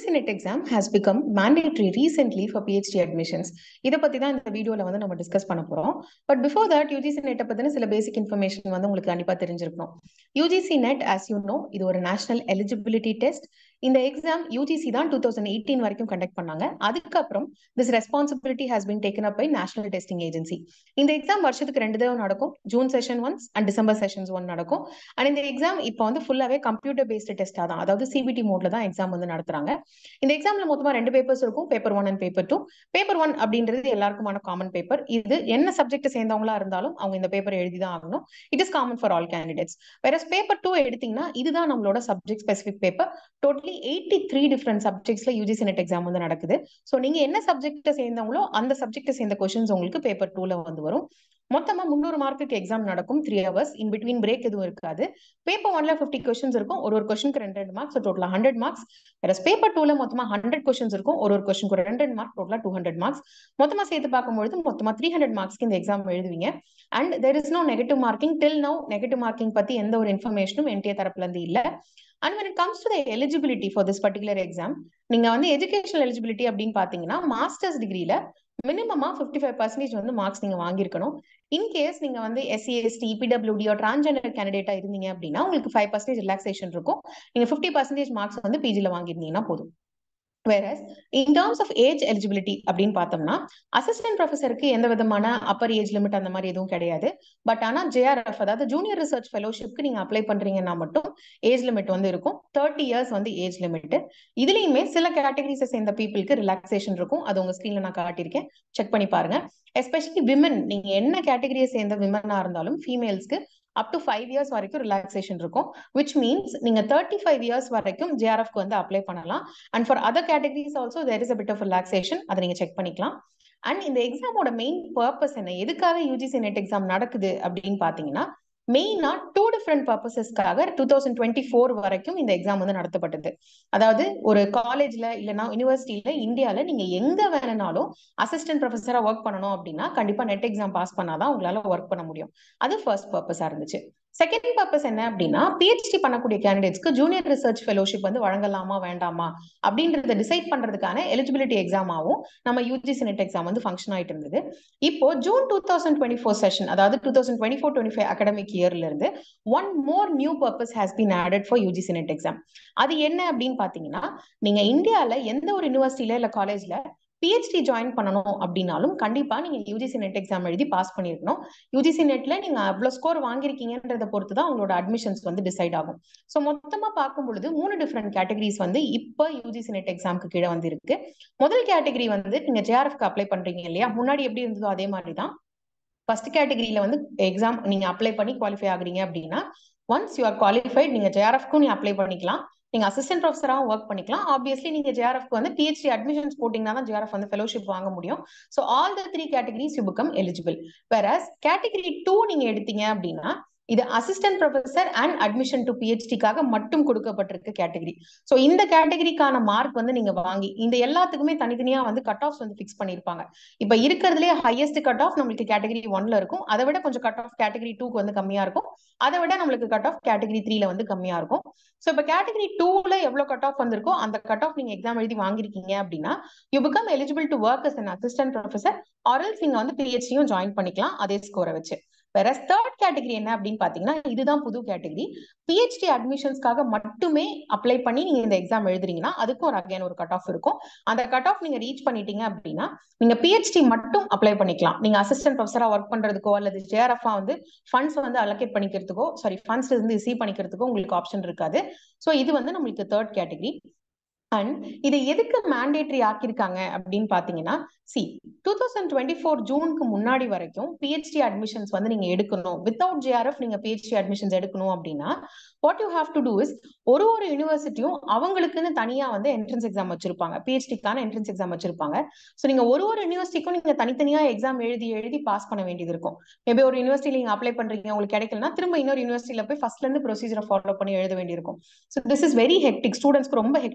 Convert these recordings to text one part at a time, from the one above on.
net exam has become mandatory recently for PhD admissions இதை பத்தி தான் இந்த வீடியோல வந்து நம்ம டிஸ்கஸ் பண்ண போறோம் பட் பிஃபோர் தட் யூஜிசி நெட்டை பத்தின சில பேசிக் இன்ஃபர்மேஷன் வந்து உங்களுக்கு கண்டிப்பா தெரிஞ்சிருக்கணும் UGC NET as you know இது ஒரு நேஷனல் எலிஜிபிலிட்டி டெஸ்ட் இந்த எக்ஸாம் யூஜிசி தான் டூ தௌசண்ட் எயிட்டீன் வரைக்கும் கண்டக்ட் பண்ணாங்க அதுக்கப்புறம் this responsibility has been taken up by national testing agency இந்த எக்ஸாம் வருஷத்துக்கு ரெண்டு தடவை நடக்கும் June session once and December sessions one நடக்கும் அண்ட் இந்த எக்ஸாம் இப்போ வந்து ஃபுல்லாவே கம்ப்யூட்டர் பேஸ்டு டெஸ்டா தான் அதாவது சிபிடி மோட்ல தான் எக்ஸாம் வந்து நடத்துறாங்க இந்த எக்ஸாம்ல மொத்தமா ரெண்டு பேப்பர்ஸ் இருக்கும் paper one and paper two paper one அப்படின்றது எல்லாருக்குமான காமன் பேப்பர் இது என்ன சப்ஜெக்ட் சேர்ந்தவங்களா இருந்தாலும் அவங்க இந்த பேப்பர் எழுதி தான் ஆகணும் it is common for all candidates வேற பேப்பர் டூ எடுத்தீங்கன்னா இதுதான் நம்மளோட subject specific paper totally eighty three different சப்ஜெக்ட்ஸ்ல யூஜிசி நெட் எக்ஸாம் வந்து நடக்குது ஸோ நீங்க என்ன சப்ஜெக்ட சேர்ந்தவங்களோ அந்த சப்ஜெக்ட சேர்ந்த கொஸ்டின்ஸ் உங்களுக்கு பேப்பர் டூல வந்து வரும் மொத்தமா முந்நூறு மார்க்குக்கு எக்ஸாம் நடக்கும் three hours in between break எதுவும் இருக்காது பேப்பர் ஒன்ல ஃபிஃப்டி கொஸ்டின்ஸ் இருக்கும் ஒரு ஒரு கொஸ்டினுக்கு ரெண்டு ரெண்டு மார்க்ஸ் டோட்டலா ஹண்ட்ரட் மார்க்ஸ் வேற பேப்பர் டூல மொத்தமா ஹண்ட்ரட் கொஸ்டின்ஸ் இருக்கும் ஒரு ஒரு கொஸ்டினுக்கு ரெண்டு ரெண்டு மார்க் டோட்டலா டூ ஹண்ட்ரட் மார்க்ஸ் மொத்தமா சேர்த்து பார்க்கும்போது மொத்தமா த்ரீ ஹண்ட்ரட் மார்க்ஸ்க்கு இந்த எக்ஸாம் எழுதுவீங்க and there is no negative marking till no negative marking பத்தி எந்த ஒரு இன்ஃபர்மேஷனும் என்டிஏ தரப்புல இருந்து இல்ல and when it comes to the eligibility for this particular exam நீங்க வந்து எஜுகேஷனல் எலிஜிபிலிட்டி அப்படின்னு பாத்தீங்கன்னா மாஸ்டர்ஸ் டிகிரியில மினிமமா ஃபிஃப்டி ஃபைவ் பர்சன்டேஜ் வந்து மார்க்ஸ் நீங்க வாங்கியிருக்கணும் இன்கேஸ் நீங்க வந்து எஸ்சி எஸ்டி பிடபிள்யூடியோ டிரான்ஜெண்டர் கேண்டிடேட்டா இருந்தீங்க அப்படின்னா உங்களுக்கு ஃபைவ் பர்சன்டேஜ் ரிலாக்ஸேஷன் இருக்கும் நீங்க ஃபிஃப்டி பர்சன்டேஜ் மார்க்ஸ் வந்து பிஜில வாங்கியிருந்தீங்கன்னா போதும் whereas in terms of age eligibility அப்படின்னு பார்த்தோம்னா அசிஸ்டன்ட் ப்ரொஃபஸருக்கு எந்த விதமான அப்பர் ஏஜ் லிமிட் அந்த மாதிரி எதுவும் கிடையாது பட் ஆனா ஜேஆர்எஃப் அதாவது ஜூனியர் ரிசர்ச் ஃபெலோஷிப்க்கு நீங்க அப்ளை பண்றீங்கன்னா மட்டும் ஏஜ் லிமிட் வந்து இருக்கும் தேர்ட்டி இயர்ஸ் வந்து ஏஜ் லிமிட் இதுலயுமே சில கேட்டகரிஸை சேர்ந்த பீப்புளுக்கு ரிலாக்ஸேஷன் இருக்கும் அது உங்க ஸ்கிரீன்ல நான் காட்டியிருக்கேன் செக் பண்ணி பாருங்க எஸ்பெஷலி விமன் நீங்க என்ன கேட்டகரியை சேர்ந்த விமனா இருந்தாலும் ஃபீமேல்ஸ்க்கு அப் டு ஃபைவ் இயர்ஸ் வரைக்கும் ரிலாக்ஸேஷன் இருக்கும் விச் மீன்ஸ் நீங்க தேர்ட்டி ஃபைவ் இயர்ஸ் வரைக்கும் ஜேஆர்எஃப்க்கு வந்து அப்ளை பண்ணலாம் and for other categories also there is a bit of relaxation அதை நீங்க செக் பண்ணிக்கலாம் அண்ட் இந்த எக்ஸாமோட மெயின் பர்பஸ் என்ன எதுக்காக யூஜிசி நெட் எக்ஸாம் நடக்குது அப்படின்னு பாத்தீங்கன்னா மெயினா டூ டிஃப்ரெண்ட் பர்பசஸ்க்காக டூ தௌசண்ட் டுவெண்ட்டி ஃபோர் வரைக்கும் இந்த எக்ஸாம் வந்து நடத்தப்பட்டது அதாவது ஒரு காலேஜ்ல இல்லைன்னா யூனிவர்சிட்டியில இந்தியால நீங்க எங்க வேணும்னாலும் அசிஸ்டன்ட் ப்ரொஃபஸரா ஒர்க் பண்ணணும் அப்படின்னா கண்டிப்பா நெட் எக்ஸாம் பாஸ் பண்ணாதான் உங்களால ஒர்க் பண்ண முடியும் அது ஃபர்ஸ்ட் பர்பஸா இருந்துச்சு செகண்ட் பர்பஸ் என்ன அப்படின்னா பிஹெச்டி பண்ணக்கூடிய கேண்டிடேட்ஸ்க்கு ஜூனியர் ரிசர்ச் ஃபெலோஷிப் வந்து வழங்கலாமா வேண்டாமா அப்படின்றத டிசைட் பண்றதுக்கான எலிஜிபிலிட்டி எக்ஸாமாவும் நம்ம யூஜிசி நெட் எக்ஸாம் வந்து ஃபங்க்ஷன் ஆயிட்டு இருந்தது இப்போ June two thousand twenty four session அதாவது two thousand twenty four twenty five academic இயர்ல இருந்து one more new purpose has been added for UGC NET exam அது என்ன அப்படின்னு பாத்தீங்கன்னா நீங்க இந்தியால எந்த ஒரு யூனிவர்சிட்டியில இல்ல காலேஜ்ல பிஹெச்டி ஜாயின் பண்ணணும் அப்படின்னாலும் கண்டிப்பா நீங்க யூஜிசி நெட் எக்ஸாம் எழுதி பாஸ் பண்ணிருக்கணும் யூஜிசி நெட்ல நீங்க அவ்வளவு ஸ்கோர் வாங்கிருக்கீங்கன்றத பொறுத்து தான் உங்களோட அட்மிஷன்ஸ் வந்து டிசைட் ஆகும் ஸோ மொத்தமா பார்க்கும் பொழுது மூணு டிஃப்ரெண்ட் கேட்டகரிஸ் வந்து இப்போ யூஜிசி நெட் எக்ஸாமுக்கு கீழே வந்து இருக்கு முதல் கேட்டகரி வந்து நீங்க ஜேஆர்எஃப்க்கு அப்ளை பண்றீங்க இல்லையா முன்னாடி எப்படி இருந்ததோ அதே மாதிரி தான் ஃபர்ஸ்ட் கேட்டகரியில வந்து எக்ஸாம் நீங்க அப்ளை பண்ணி குவாலிஃபை ஆகுறீங்க அப்படின்னா ஒன்ஸ் யூ ஆர் குவாலிஃபைட் நீங்க ஜேஆர்எஃப்க்கும் நீ அப்ளை பண்ணிக்கலாம் நீங்க அசிஸ்டன்ட் ப்ரொஃபஸராகவும் ஒர்க் பண்ணிக்கலாம் ஆப்வியஸ்லி நீங்க ஜேஆர்எஃப்க்கு வந்து பிஹெச்டி அட்மிஷன்ஸ் போட்டீங்கன்னா தான் ஜேஆர்எஃப் வந்து ஃபெலோஷிப் வாங்க முடியும் so all the three categories you become eligible வேற கேட்டகரி டூ நீங்க எடுத்தீங்க அப்படின்னா இது assistant professor and admission to பிஹெச்டிக்காக மட்டும் கொடுக்கப்பட்டிருக்க கேட்டகரி ஸோ இந்த கேட்டகரிக்கான மார்க் வந்து நீங்க வாங்கி இந்த எல்லாத்துக்குமே தனித்தனியா வந்து கட் ஆஃப் வந்து ஃபிக்ஸ் பண்ணிருப்பாங்க இப்ப இருக்கிறதுலே ஹையஸ்ட் கட் ஆஃப் நம்மளுக்கு கேட்டகரி ஒன்ல இருக்கும் அதை விட கொஞ்சம் கட் ஆஃப் கேட்டகரி டூக்கு வந்து கம்மியா இருக்கும் அதை விட நம்மளுக்கு கட் ஆஃப் கேட்டகரி த்ரீல வந்து கம்மியா இருக்கும் ஸோ இப்போ கேட்டகரி டூல எவ்வளவு கட் ஆஃப் வந்திருக்கோ அந்த கட் ஆஃப் நீங்க எக்ஸாம் எழுதி வாங்கிருக்கீங்க அப்படின்னா you become eligible to work as an assistant professor or else நீங்க வந்து பிஹெச்டியும் ஜாயின் பண்ணிக்கலாம் அதே ஸ்கோரை வச்சு வேற தேர்ட் கேட்டகரி என்ன அப்படின்னு பாத்தீங்கன்னா இதுதான் புது கேட்டகரி பிஹெச்டி அட்மிஷன்ஸ்க்காக மட்டுமே அப்ளை பண்ணி நீங்க இந்த எக்ஸாம் எழுதுறீங்கன்னா அதுக்கும் ஒரு அகைன் ஒரு கட் ஆஃப் இருக்கும் அந்த கட் ஆஃப் நீங்க ரீச் பண்ணிட்டீங்க அப்படின்னா நீங்க பிஹெச்டி மட்டும் அப்ளை பண்ணிக்கலாம் நீங்க அசிஸ்டன்ட் ப்ரொஃபஸரா ஒர்க் பண்றதுக்கோ அல்லது ஜேஆர்எஃப் வந்து ஃபண்ட்ஸ் வந்து அலோகேட் பண்ணிக்கிறதுக்கோ சாரி ஃபண்ட்ஸ் இருந்து ரிசீவ் பண்ணிக்கிறதுக்கோ உங்களுக்கு ஆப்ஷன் இருக்காது ஸோ இது வந்து நம்மளுக்கு தேர்ட் கேட்டகரி அண்ட் இதை எதுக்கு மேண்டேட்ரி ஆக்கியிருக்காங்க அப்படின்னு பாத்தீங்கன்னா see two thousand twenty four ஜூனுக்கு முன்னாடி வரைக்கும் பிஹெச்டி அட்மிஷன்ஸ் வந்து நீங்க எடுக்கணும் வித்தவுட் ஜேஆர்எஃப் நீங்க பிஹெச்டி அட்மிஷன்ஸ் எடுக்கணும் அப்படின்னா what you have to do is ஒரு ஒரு யூனிவர்சிட்டியும் அவங்களுக்குன்னு தனியா வந்து என்ட்ரன்ஸ் எக்ஸாம் வச்சிருப்பாங்க பிஹெச்டிக்கான என்ட்ரன்ஸ் எக்ஸாம் வச்சிருப்பாங்க ஸோ நீங்க ஒரு ஒரு யூனிவர்சிட்டிக்கும் நீங்க தனித்தனியா எக்ஸாம் எழுதி எழுதி பாஸ் பண்ண வேண்டியது இருக்கும் மேபி ஒரு யூனிவர்சிட்டி நீங்க அப்ளை பண்றீங்க உங்களுக்கு கிடைக்கலனா திரும்ப இன்னொரு யூனிவர்சிட்டியில போய் ஃபர்ஸ்ட்ல இருந்து ப்ரொசீஜரை ஃபாலோ பண்ணி எழுத வேண்டியிருக்கும் so this is very hectic ஸ்டூடெண்ட்ஸ்க்கு ரொம்ப ஹெக்டிக்கான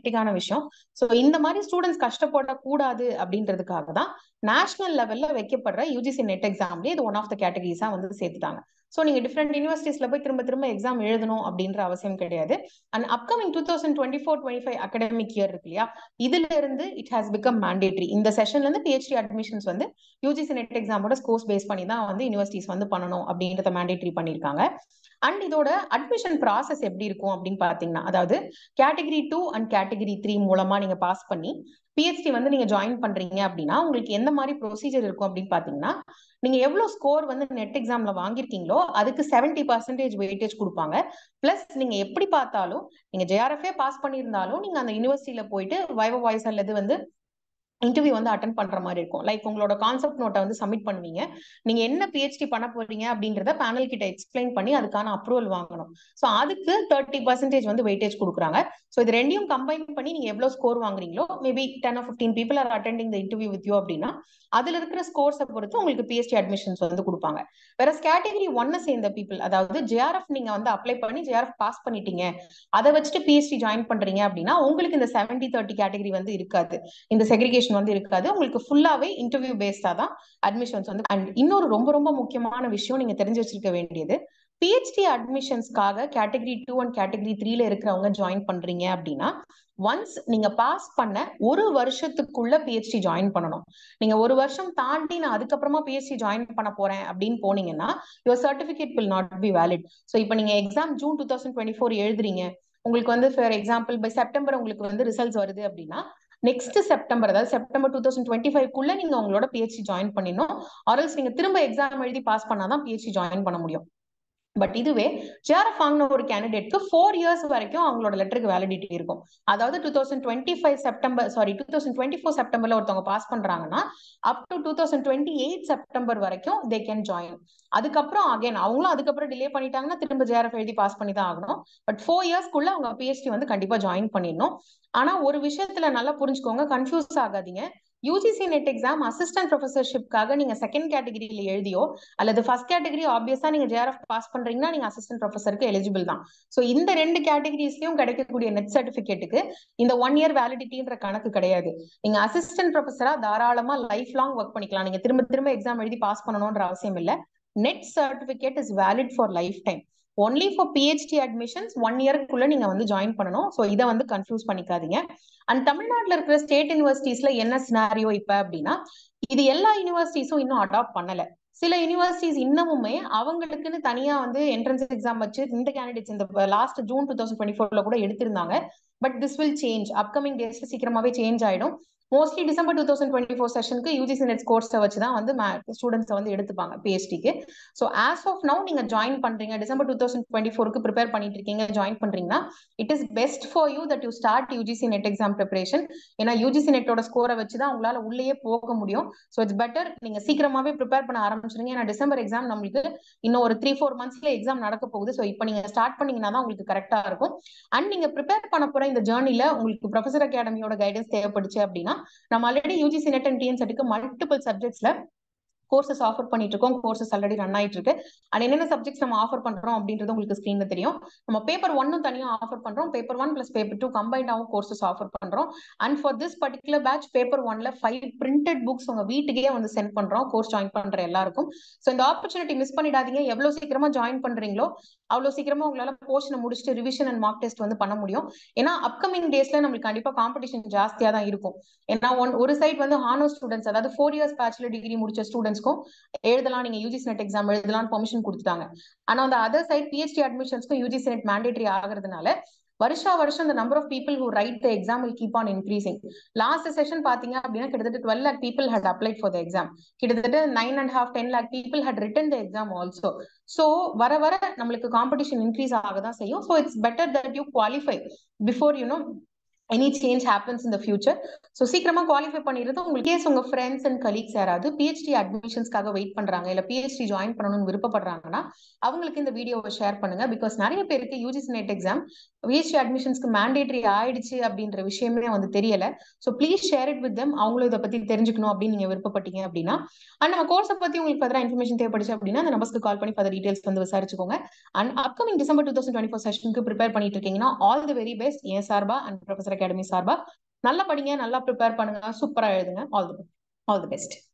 விஷயம் ஸோ இந்த மாதிரி ஸ்டூடெண்ட்ஸ் கஷ்டப்படக்கூடாது அப்படின்றதுக்காக தான் நேஷனல் லெவல்ல வைக்கப்படுற யூஜிசி நெட் எக்ஸாம்லேயே இது ஒன் ஆஃப் த கேட்டகரிஸா வந்து சேர்த்துட்டாங்க ஸோ நீங்க டிஃப்ரெண்ட் யூனிவர்சிட்டிஸ்ல போய் திரும்ப திரும்ப எக்ஸாம் எழுதணும் அப்படின்ற அவசியம் கிடையாது and upcoming two thousand twenty four twenty five academic year இருக்கு இல்லையா இதுல இருந்து இட் ஹாஸ் பிகம் மேண்டேட்ரி இந்த செஷன்ல இருந்து பிஹெச்டி அட்மிஷன்ஸ் வந்து யூஜிசி நெட் எக்ஸாமோட ஸ்கோர்ஸ் பேஸ் பண்ணி தான் வந்து யூனிவர்சிட்டிஸ் வந்து பண்ணணும் அப்படின்றத மேண்டேட்ரி பண்ணியிருக்காங்க அண்ட் இதோட அட்மிஷன் ப்ராசஸ் எப்படி இருக்கும் அப்படின்னு பாத்தீங்கன்னா அதாவது category two and category three மூலமா நீங்க பாஸ் பண்ணி பிஹெச்டி வந்து நீங்க ஜாயின் பண்றீங்க அப்படின்னா உங்களுக்கு எந்த மாதிரி ப்ரொசீஜர் இருக்கும் அப்படின்னு பாத்தீங்கன்னா நீங்க எவ்வளவு ஸ்கோர் வந்து நெட் எக்ஸாம்ல வாங்கிருக்கீங்களோ அதுக்கு செவன்டி பர்சன்டேஜ் வெயிட்டேஜ் கொடுப்பாங்க பிளஸ் நீங்க எப்படி பார்த்தாலும் நீங்க ஜேஆர்எஃபே பாஸ் பண்ணியிருந்தாலும் நீங்க அந்த யூனிவர்சிட்டியில போயிட்டு வைவ வாய்ஸ் அல்லது வந்து இன்டர்வியூ வந்து அட்டன் பண்ற மாதிரி இருக்கும் லைக் உங்களோட கான்செப்ட் நோட்டை வந்து சப்மிட் பண்ணுவீங்க நீங்க என்ன பிஹெச்டி பண்ண போறீங்க அப்படின்றத பேனல் கிட்ட எக்ஸ்பிளைன் பண்ணி அதுக்கான அப்ரூவல் வாங்கணும் ஸோ அதுக்கு தேர்ட்டி பர்சன்டேஜ் வந்து வெயிட்டேஜ் கொடுக்குறாங்க ஸோ இது ரெண்டையும் கம்பைன் பண்ணி நீங்க எவ்வளவு ஸ்கோர் வாங்குறீங்களோ maybe ten or fifteen people are attending the interview with you அப்படின்னா அதுல இருக்கிற ஸ்கோர்ஸை பொறுத்து உங்களுக்கு பிஹெச்டி அட்மிஷன்ஸ் வந்து கொடுப்பாங்க வேற கேட்டகரி ஒன்ன சேர்ந்த பீப்புள் அதாவது ஜேஆர்எஃப் நீங்க வந்து அப்ளை பண்ணி ஜேஆர்எஃப் பாஸ் பண்ணிட்டீங்க அதை வச்சுட்டு பிஹெச்டி ஜாயின் பண்றீங்க அப்படின்னா உங்களுக்கு இந்த செவன்டி தேர்ட்டி கேட்டகரி வந்து இருக்காது இந்த செக்ரிகேஷன் வந்து இருக்காது உங்களுக்கு ஃபுல்லாவே இன்டர்வியூ பேஸ்டா தான் அட்மிஷன்ஸ் வந்து அண்ட் இன்னொரு ரொம்ப ரொம்ப முக்கியமான விஷயம் நீங்க தெரிஞ்சு வச்சிருக்க வேண்டியது பிஹெச்டி அட்மிஷன்ஸ்க்காக கேட்டகரி டூ அண்ட் கேட்டகரி த்ரீல இருக்கிறவங்க ஜாயின் பண்றீங்க அப்படின்னா ஒன்ஸ் நீங்க பாஸ் பண்ண ஒரு வருஷத்துக்குள்ள பிஹெச்டி ஜாயின் பண்ணணும் நீங்க ஒரு வருஷம் தாண்டி நான் அதுக்கப்புறமா பிஹெச்டி ஜாயின் பண்ண போறேன் அப்படின்னு போனீங்கன்னா your certificate will not be valid so இப்போ நீங்க exam June two thousand twenty four எழுதுறீங்க உங்களுக்கு வந்து ஃபார் எக்ஸாம்பிள் பை செப்டம்பர் உங்களுக்கு வந்து ரிசல்ட்ஸ் வருது அப்படின்னா நெக்ஸ்ட் செப்டம்பர் அதாவது செப்டம்பர் டூ தௌசண்ட் டுவெண்ட்டி ஃபைவ்க்குள்ள நீங்க உங்களோட பிஹெச்டி ஜாயின் பண்ணிடணும் ஆர்எல்ஸ் நீங்க திரும்ப எக்ஸாம் எழுதி பாஸ் பண்ணாதான் பிஹெச்டி ஜாயின் பண்ண முடியும் பட் இதுவே ஜேஆர்எஃப் வாங்கின ஒரு கேண்டிடேட்க்கு ஃபோர் இயர்ஸ் வரைக்கும் அவங்களோட லெட்டருக்கு வேலிடிட்டி இருக்கும் அதாவது two thousand twenty five September sorry two thousand twenty four செப்டம்பர்ல ஒருத்தவங்க பாஸ் பண்றாங்கன்னா up to two thousand twenty eight September வரைக்கும் தே கேன் ஜாயின் அதுக்கப்புறம் அகைன் அவங்களும் அதுக்கப்புறம் டிலே பண்ணிட்டாங்கன்னா திரும்ப ஜேஆர்எஃப் எழுதி பாஸ் பண்ணி தான் ஆகணும் பட் ஃபோர் இயர்ஸ்க்குள்ள அவங்க பிஹெச்டி வந்து கண்டிப்பா ஜாயின் பண்ணிடணும் ஆனா ஒரு விஷயத்துல நல்லா புரிஞ்சுக்கோங்க கன்ஃபியூஸ் ஆகாதீங்க யூஜிசி நெட் எக்ஸாம் அசிஸ்டன்ட் ப்ரொஃபசர்ஷிப்காக நீங்க செகண்ட் கேட்டகரியில எழுதியோ அல்லது ஃபர்ஸ்ட் கேட்டகரி ஆப்வியஸா நீங்க ஜேஆர்எஃப் பாஸ் பண்றீங்கன்னா நீங்க அசிஸ்டன்ட் ப்ரொஃபசருக்கு எலிஜிபிள் தான் ஸோ இந்த ரெண்டு கேட்டகரிஸ்லயும் கிடைக்கக்கூடிய நெட் சர்டிபிகேட்டுக்கு இந்த ஒன் இயர் வேலிடிட்டின்ற கணக்கு கிடையாது நீங்க அசிஸ்டன்ட் ப்ரொஃபஸரா தாராளமா லைஃப் லாங் ஒர்க் பண்ணிக்கலாம் நீங்க திரும்ப திரும்ப எக்ஸாம் எழுதி பாஸ் பண்ணணும்ன்ற அவசியம் இல்ல NET certificate is valid for lifetime only for PhD admissions one இயர்க்குள்ள நீங்க வந்து ஜாயின் பண்ணணும் ஸோ இதை வந்து கன்ஃபியூஸ் பண்ணிக்காதீங்க அண்ட் தமிழ்நாட்டில் இருக்கிற ஸ்டேட் யூனிவர்சிட்டிஸ்ல என்ன சினாரியோ இப்ப அப்படின்னா இது எல்லா யூனிவர்சிட்டிஸும் இன்னும் அடாப்ட் பண்ணல சில யூனிவர்சிட்டிஸ் இன்னமுமே அவங்களுக்குன்னு தனியா வந்து என்ட்ரன்ஸ் எக்ஸாம் வச்சு இந்த கேண்டிடேட்ஸ் இந்த last June two thousand twenty ஃபோர்ல கூட எடுத்திருந்தாங்க but this will change upcoming டேஸ்ல சீக்கிரமாவே சேஞ்ச் ஆயிடும் mostly December two thousand twenty four செஷனுக்கு யூஜிசி நெட் கோர்ஸை வச்சு தான் வந்து ஸ்டூடெண்ட்ஸை வந்து எடுத்துப்பாங்க பிஹெச்டிக்கு ஸோ ஆஸ் ஆஃப் நவு நீங்க ஜாயின் பண்றீங்க டிசம்பர் டூ தௌசண்ட் டுவெண்ட்டி ஃபோருக்கு ப்ரிப்பேர் பண்ணிட்டு இருக்கீங்க ஜாயின் பண்றீங்கன்னா it is best for you that you start UGC NET exam preparation ஏன்னா யூஜிசி நெட்டோட ஸ்கோரை வச்சு தான் உங்களால உள்ளேயே போக முடியும் ஸோ இட்ஸ் பெட்டர் நீங்க சீக்கிரமாவே ப்ரிப்பேர் பண்ண ஆரம்பிச்சிருங்க ஏன்னா டிசம்பர் எக்ஸாம் நம்மளுக்கு இன்னும் ஒரு த்ரீ ஃபோர் மந்த்ஸ்ல எக்ஸாம் நடக்க போகுது ஸோ இப்போ நீங்க ஸ்டார்ட் பண்ணீங்கன்னா தான் உங்களுக்கு கரெக்டா இருக்கும் அண்ட் நீங்க ப்ரிப்பேர் பண்ண போற இந்த ஜேர்னில உங்களுக்கு ப்ரொஃபசர் அகாடமியோட கைடன்ஸ் தேவைப்படுச்சு அப்படின்னா நம்ம ஆல்ரெடி யூஜிசி நெட் அண்ட் டிஎன்செட்டுக்கு மல்டிபிள் சப்ஜெக்ட்ஸ்ல கோர்சஸ் ஆஃபர் பண்ணிட்டு இருக்கோம் கோர்சஸ் ஆல்ரெடி ரன் ஆயிட்டு இருக்கு அண்ட் என்னென்ன சப்ஜெக்ட்ஸ் நம்ம ஆஃபர் பண்றோம் அப்படின்றது உங்களுக்கு ஸ்க்ரீன்ல தெரியும் நம்ம பேப்பர் ஒன்னும் தனியா ஆஃபர் பண்றோம் paper one plus paper two கம்பைண்டாவும் கோர்சஸ் ஆஃபர் பண்றோம் and for this particular batch paper ஒன்ல ஃபைவ் பிரிண்டட் புக்ஸ் உங்க வீட்டுக்கே வந்து சென்ட் பண்றோம் கோர்ஸ் ஜாயின் பண்ற எல்லாருக்கும் ஸோ இந்த ஆப்பர்ச்சுனிட்டி மிஸ் பண்ணிடாதீங்க எவ்வளவு சீக்கிரமா ஜாயின் பண்றீங்களோ அவ்வளவு சீக்கிரமா உங்களால போர்ஷனை முடிச்சுட்டு ரிவிஷன் அண்ட் மார்க் டெஸ்ட் வந்து பண்ண முடியும் ஏன்னா அப்கமிங் டேஸ்ல நம்மளுக்கு கண்டிப்பா காம்படிஷன் ஜாஸ்தியா தான் இருக்கும் ஏன்னா ஒன் ஒரு சைட் வந்து ஹானோ ஸ்டூடெண்ட்ஸ் அதாவது ஃபோர் இயர்ஸ் பேச்சுலர் டிகிரி முடிச்ச ஸ்டூடெண்ட்ஸ்க்கும் எழுதலாம் நீங்க யூஜிசி நெட் எக்ஸாம் எழுதலாம் பெர்மிஷன் கொடுத்துட்டாங்க ஆனா அந்த அதர் சைட் பிஹெச்டி அட்மிஷன்ஸ்க்கும் யூஜிசி நெட் மேண்டேட்டரி ஆகிறதுனால வருஷா வருஷம் இந்த number of people who write the exam will keep on increasing last session பாத்தீங்க அப்படின்னா கிட்டத்தட்ட twelve lakh people had applied for the exam கிட்டத்தட்ட nine and half ten lakh people had written the exam also so வர வர நம்மளுக்கு competition increase ஆக தான் செய்யும் so it's better that you qualify before you know any change happens in the future so சீக்கிரமா qualify பண்ணிடுறது உங்களுக்கு கேஸ் உங்க ஃப்ரெண்ட்ஸ் அண்ட் கலீக்ஸ் யாராவது பிஹெச்டி அட்மிஷன்ஸ்க்காக வெயிட் பண்றாங்க இல்ல பிஹெச்டி ஜாயின் பண்ணணும்னு விருப்பப்படுறாங்கன்னா அவங்களுக்கு இந்த வீடியோவை ஷேர் பண்ணுங்க பிகாஸ் நிறைய பேருக்கு யூஜிசி நெட் எக்ஸாம் பிஹெச்டி அட்மிஷன்ஸ்க்கு மேண்டேட்டரி ஆயிடுச்சு அப்படின்ற விஷயமே வந்து தெரியல so please share it with them அவங்களும் இதை பத்தி தெரிஞ்சுக்கணும் அப்படின்னு நீங்க விருப்பப்பட்டீங்க அப்படின்னா அண்ட் நம்ம கோர்ஸை பத்தி உங்களுக்கு ஃபர்தரா இன்ஃபர்மேஷன் தேவைப்படுச்சு அப்படின்னா அந்த நம்பர்ஸ்க்கு கால் பண்ணி ஃபர்தர் டீடைல்ஸ் வந்து விசாரிச்சுக்கோங்க and upcoming December two thousand twenty four செஷனுக்கு ப்ரிப்பேர் பண்ணிட்டு இருக்கீங்கன்னா ஆல் தி வெரி பெஸ்ட் என் சார்பா அண்ட் ப்ரொஃபசர் அகாடமி சார்பா நல்லா படிங்க நல்லா ப்ரிப்பேர் பண்ணுங்க சூப்பரா எழுதுங்க all the all the best